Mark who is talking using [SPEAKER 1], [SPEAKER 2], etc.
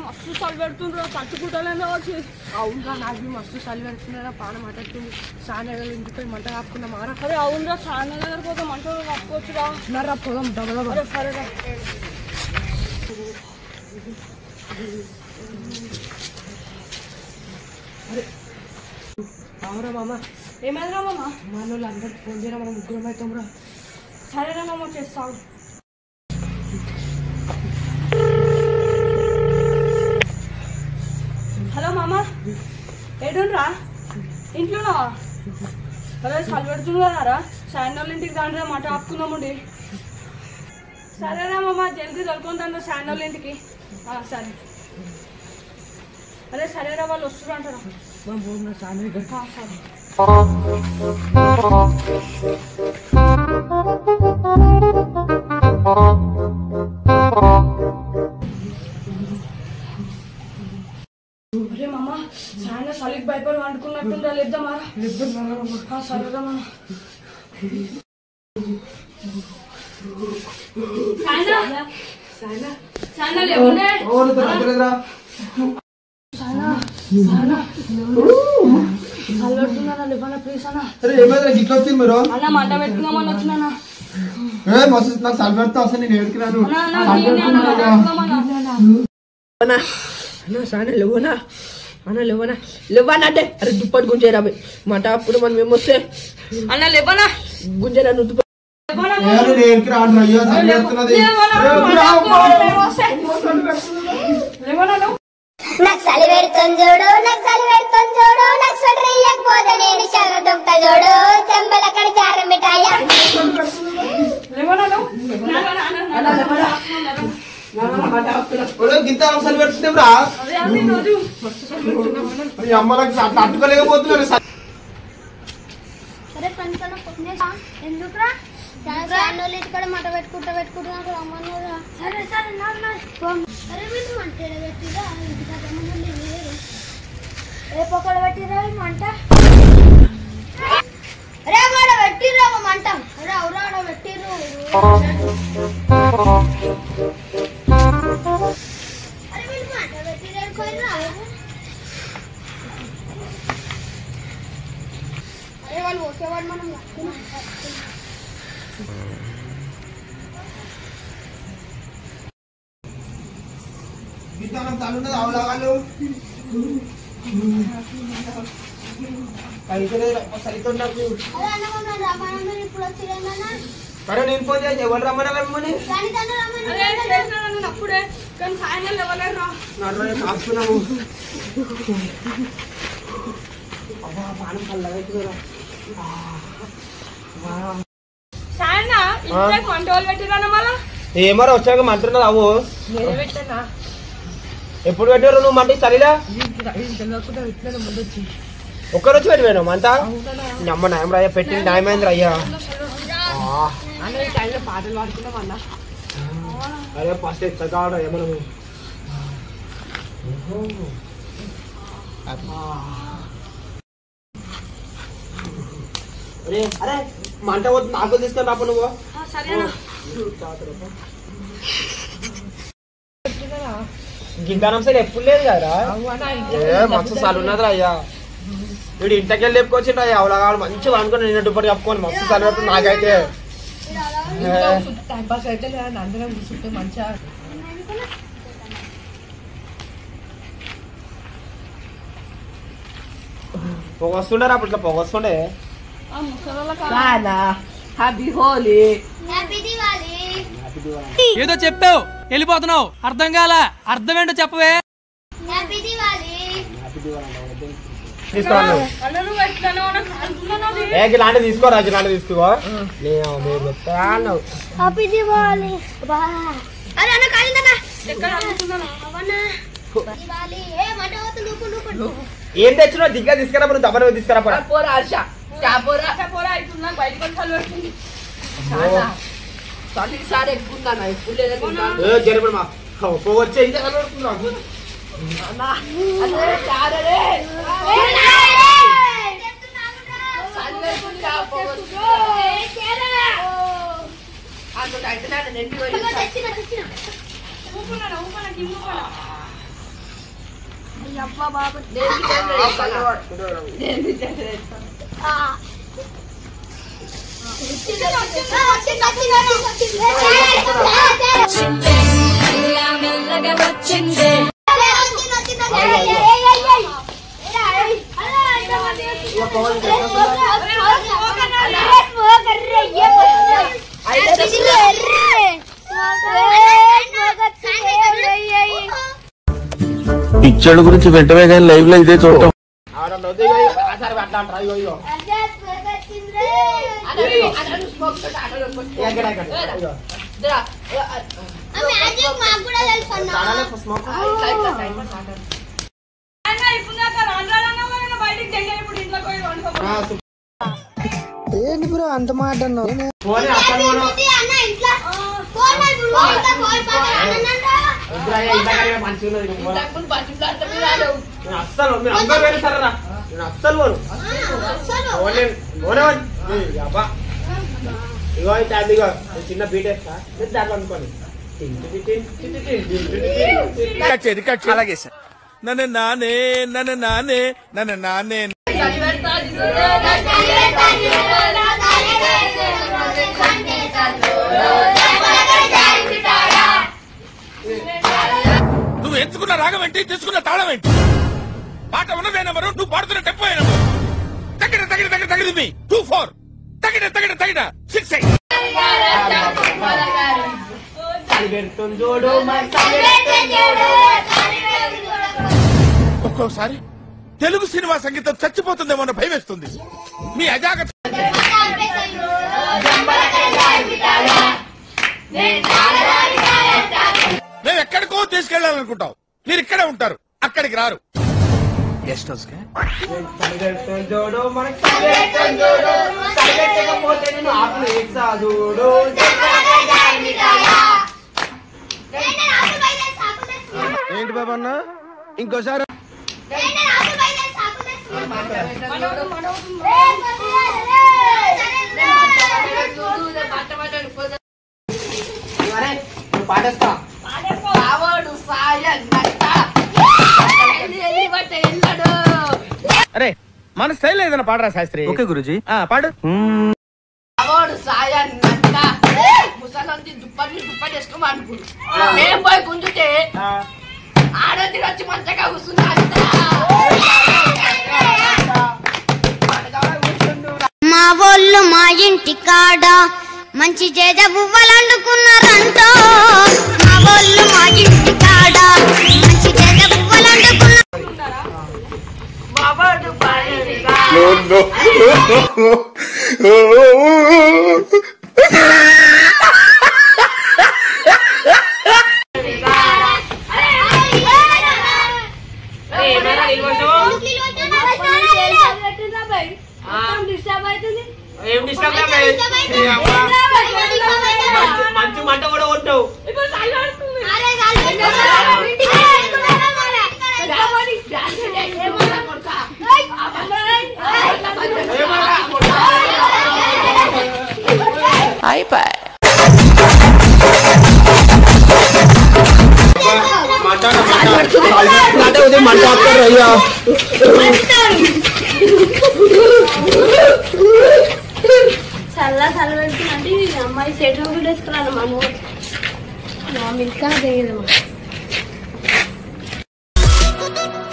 [SPEAKER 1] మస్తు చలి పెడుతుండ్రు తట్టుకుంటలేదో వచ్చి
[SPEAKER 2] అవునా నాకు మస్తు చలి పెడుతున్నారా పాన మాట్లాడుతుంది సాయంత్రం ఇంటికి పోయి మంట కాపుకున్నా మారా
[SPEAKER 1] అరే అవునురా చాలా దగ్గర పోతే మంట కప్పుకోవచ్చురా
[SPEAKER 2] ఉన్నారా పోదాం దబదబ
[SPEAKER 1] అరే సరేరా
[SPEAKER 2] అవురా మామ
[SPEAKER 1] ఏమైందిరా మామ
[SPEAKER 2] మన వాళ్ళు అందరికి ఫోన్ చేయరా మనం ముగ్గురం అవుతాం రా
[SPEAKER 1] సరేరా మామ చేస్తావు హలో మామ ఏడుండ్రా ఇంట్లోనా అరే చలి పెడుతుంది కదారా శాండల్ ఇంటికి దాంట్లో మాట ఆపుకుందామండి సరేరా మామ జల్దీ దొరుకుంటాను శాండల్ ఇంటికి ఆ, సరే అరే సరేరా వాళ్ళు వస్తున్నారు అంటారా
[SPEAKER 2] మనం పోతున్నా సాయంత్రం
[SPEAKER 1] ఆ, సరే అరే మామ చాలా చలికి భయపడి వండుకున్నట్టుందా లేదా మారా ఆ, సరేరా మామ సాయనా
[SPEAKER 2] సాయనా
[SPEAKER 1] సాయనా లేవునే చల్లబడుతున్నారా లేవనా ప్లీజ్ అన్న
[SPEAKER 3] అరే ఏమైంది గిట్ల వచ్చింది మీరు
[SPEAKER 1] అన్న మంట పెట్టుకుందామని వచ్చినా
[SPEAKER 3] ఏ మస్తు నాకు సల్ఫర్తో వస్తే నేను ఏడుకి రాను
[SPEAKER 1] అన్న నేనే అన్న మంట పెట్టుకుందామన్నా
[SPEAKER 2] అన్నా అన్నా సాయన లేవనా అన్న లేవనా లేవనా అంటే అరే దుప్పటి గుంజేరా బై మంట అప్పుడు మనం ఏమొస్తే
[SPEAKER 1] అన్న లేవనా
[SPEAKER 2] గుంజేరా నువ్వు దుప్పటి
[SPEAKER 1] లేవనా
[SPEAKER 3] ఏ నేను ఏడుకి రాను అయ్యో చలి పెడుతున్నది
[SPEAKER 1] లేవనా నువ్వు
[SPEAKER 4] నాకు చలి పెడుతుంది చూడు నాకు చలి పెడుతుంది చూడు నాకు స్వెటర్ ఇయ్యకపోతే నేను చల్ల దొంగ చూడు చెంబల కడి చారం మిఠాయ
[SPEAKER 1] లేవనా నువ్వు లేవనా అన్న
[SPEAKER 3] ఒరే, గింత చలి పెడుతున్నాం రా
[SPEAKER 1] అదే అదే రోజు
[SPEAKER 3] ఈ అమ్మలకు అట్లా అట్టుకోలేకపోతున్నారు
[SPEAKER 4] సరే ఫ్రెండ్స్ కన్నా కొట్టినేసా ఎందుకురా ఫ్యాన్లు ఇక్కడ మంట పెట్టుకుంటా పెట్టుకుంటా నాకు రమ్మన్నారా సరే సరే నాకు సరే వీళ్ళు మంట ఈడ పెట్టిరా ఇంటికి రమ్మనండి మీరు ఏ పొక్కలు పెట్టిరా ఈ మంట అరే ఆడ పెట్టిర్రా ఒక మంట అరే అవురా ఆడ పెట్టిర్రు అరే వీళ్ళు మంట పెట్టిరా పోయిరా అరే వాళ్ళు ఓకేవాడు మనం కట్టుకున్నాం.
[SPEAKER 3] గింత చలి ఉన్నది అవలాగాలు అయితే చలితో నాకు
[SPEAKER 4] అరే అన్న మొన్న రమ్మన్నారు ఇప్పుడు వచ్చిరేమన్నా
[SPEAKER 3] సరే నేను ఫోన్ చేసి ఎవరు రమ్మన్నా రమ్మని
[SPEAKER 4] కానీ తను
[SPEAKER 1] అరే
[SPEAKER 4] రమ్మన్నారు
[SPEAKER 1] చేసినా నన్ను అప్పుడే కానీ సాయంత్రం లేవలేరా
[SPEAKER 3] నడవని కాసుకున్నాము
[SPEAKER 1] సాయన్న ఇంటికి మంట వాళ్ళు పెట్టిరానా మళ్ళా
[SPEAKER 3] ఏమరా వచ్చాక మంటున్నది అవు
[SPEAKER 2] నేనే పెట్టానా
[SPEAKER 3] ఎప్పుడు పెట్టారు నువ్వు మంట చలిలా
[SPEAKER 2] తెలియకుండా పెట్టినా ముందు వచ్చి
[SPEAKER 3] ఒక్కరొచ్చి పెట్టిపోయాను మంట నమ్మ నాయం రాయ్యా పెట్టింది న్యాయమైంది అయ్యా
[SPEAKER 2] అన్న ఈ టైంలో పాటలు పాడుకున్నాం అన్న
[SPEAKER 3] అరే ఫస్ట్ ఎచ్చగా ఏమన్నా అరే అరే మంట పోతుంది నాకు తీసుకొని రాప నువ్వు
[SPEAKER 1] ఆ, సరేనా
[SPEAKER 3] గింతానం సైడ్ ఎప్పుడు లేదు కదా
[SPEAKER 2] అవునా
[SPEAKER 3] ఏ మస్తు సార్లు ఉన్నది అయ్యా వీడు ఇంటికెళ్ళి చెప్పుకొచ్చిండు అయ్యా అవలగాడు మంచిగా అనుకుని నిన్న దుప్పటి చెప్పుకొని మస్తు సార్లు పెడుతుంది నాకైతే ఏ,
[SPEAKER 2] టైం పాస్ అయితే లేదా అందరం కూర్చుంటే మంచిగా
[SPEAKER 3] పొగ వస్తుండే అప్పుడు ఇట్లా పొగ వస్తుండే
[SPEAKER 1] ఆ ముసలోళ్ళ కాదు.
[SPEAKER 2] చాలా హ్యాపీ హోలీ
[SPEAKER 4] హ్యాపీ దివాలి
[SPEAKER 5] ఏదో చెప్పావు వెళ్ళిపోతున్నావు అర్థం కాల అర్థం ఏంటో చెప్పవే
[SPEAKER 4] హ్యాపీ దివాలి
[SPEAKER 3] తీసుకోరాను
[SPEAKER 1] అన్న నువ్వు ఎట్లనో నాకు కాలుతున్నది.
[SPEAKER 3] ఏ ఇలాంటి తీసుకోరా ఇలాంటి తీసుకో నేను మీరు చెప్తాను
[SPEAKER 4] హ్యాపీ దివాలి బా అరే అన్న కాలిందన్న
[SPEAKER 1] ఎక్కడ అడుగుతున్నాను
[SPEAKER 4] అవన్నా దివాలి ఏ మంట పోతుంది నూకు నూకు
[SPEAKER 3] ఏం తెచ్చినావు దిగ్గా తీసుకురా నువ్వు దబ్బన తీసుకురా పోరా.
[SPEAKER 2] పోరా హర్ష పోరా
[SPEAKER 1] పోరా ఇప్పుడు నాకు బయటకు వచ్చి చలి పెడుతుంది
[SPEAKER 2] చాలా చలి సారి ఎక్కువ ఉందన్న ఎప్పుడు లేదా
[SPEAKER 3] ఏ జరిపడు మా పొగ వచ్చే ఇంకా కనబడుతున్నావు
[SPEAKER 2] అదే చాలా రే చలి లేకుండా పోవచ్చు. అందులో అయితే నేను ఎండి పోయి
[SPEAKER 4] తెచ్చిన తెచ్చిన
[SPEAKER 1] ఊపున్నాను ఊపన కింద ఊపన
[SPEAKER 4] అబ్బా బాబు
[SPEAKER 6] పిచ్చోళ్ళ గురించి వెంటనే కానీ లైవ్ లో ఇదే చూడటం
[SPEAKER 3] ఆడొద్దు, ఇగో, ఇగో, ఆ సరే అట్లా అంటారా ఇగో ఇగో ఎక్కడ, ఎక్కడ, ఇగో.
[SPEAKER 4] మాకు కూడా తెలుసు అన్న
[SPEAKER 3] తాడాలే స్మోక్
[SPEAKER 1] అన్న ఇప్పుడు దాకా రాను రాను అన్నావు కదా, నేను బయటికి తెంగాను ఇప్పుడు ఇంట్లోకి పోయి వండుకోపోయి
[SPEAKER 2] ఏంటి బ్రో అంత మాట అన్నావు
[SPEAKER 3] ఫోన్ అసలు మనం
[SPEAKER 4] అన్న ఇంట్లో ఫోన్ ఇప్పుడు ఇంట్లో ఫోన్ పక్కన అన్నంట
[SPEAKER 3] వద్దురాయ్యా, ఇంతకన్నా మంచిగా ఉన్నది నువ్వు పోరా. నేను అస్సలు మీరు అందరూ వేస్తారా నేను అస్సలు పోను
[SPEAKER 4] అసలు
[SPEAKER 3] ఫోన్ నేను పోనే పోను. ఈ అబ్బా ఇగో ఈ ట్యాబ్ ఇగో నేను చిన్న బీట్ వేస్తా మీరు దాంట్లో అనుకోండి టిన్ టిన్ టిన్ టిన్ టిన్ టిన్ టిన్ టిన్ టిన్.
[SPEAKER 6] అలాగే సార్ నన్ను నానే నన్ను నానే నన్ను నానే నువ్వు ఎంచుకున్న రాగం ఏంటి తీసుకున్న తాళం ఏంటి పాట ఉన్నదే నెంబరు నువ్వు పాడుతున్న టెంపో నెంబరు తగిన తగిన తగిన తగిన మీ టూ ఫోర్ తగిన తగిన తగిన సిక్స్ ఎయిట్
[SPEAKER 3] సరిపెడుతుంది చూడు మరి
[SPEAKER 6] ఒక్కోసారి తెలుగు సినిమా సంగీతం చచ్చిపోతుందేమో అన్న భయం వేస్తుంది మీ అజాగ్రత్త మేము ఎక్కడికో తీసుకెళ్లాలనుకుంటాం మీరు ఇక్కడే ఉంటారు అక్కడికి రారు గెస్ట్ హౌస్
[SPEAKER 3] సరిపెడుతుంది చూడు మనకి సరిపెడుతుంది చూడు సరిపెట్టకపోతే నేను ఆకులు వేస్తా చూడు
[SPEAKER 6] ఏంటి బాబా అన్న ఇంకోసారి
[SPEAKER 3] అరే నువ్వు పాడేస్తా
[SPEAKER 6] అరే మన స్టైల్ ఏదైనా పాడరా శాస్త్రి ఓకే గురుజీ పాడు
[SPEAKER 2] ముసలి దుప్పటి దుప్పటి వేసుకోమని అనుకున్నాను మేము పోయి గుంజుతే ఆడది వచ్చి మంచగా కూర్చున్నారు
[SPEAKER 4] మా వాళ్ళు మా ఇంటి కాడ మంచి చేజ బువ్వలండుకున్నారంట మా వాళ్ళు మా ఇంటి కాడ మంచి చేజ బువ్వలండుకున్నారు
[SPEAKER 2] బాబాడు పాడేదిగా
[SPEAKER 3] ఏం డిస్టర్బ్ మంచి మంట కూడా కొట్టావు అంటే ఉదయం మంట ఆపుతారు అయ్యా
[SPEAKER 4] చల్ల చల్ల పెడుతుందంటే ఈ అమ్మాయి సెట్ కూడా వేసుకున్నాను మనం మా మిల్కా తెలియదు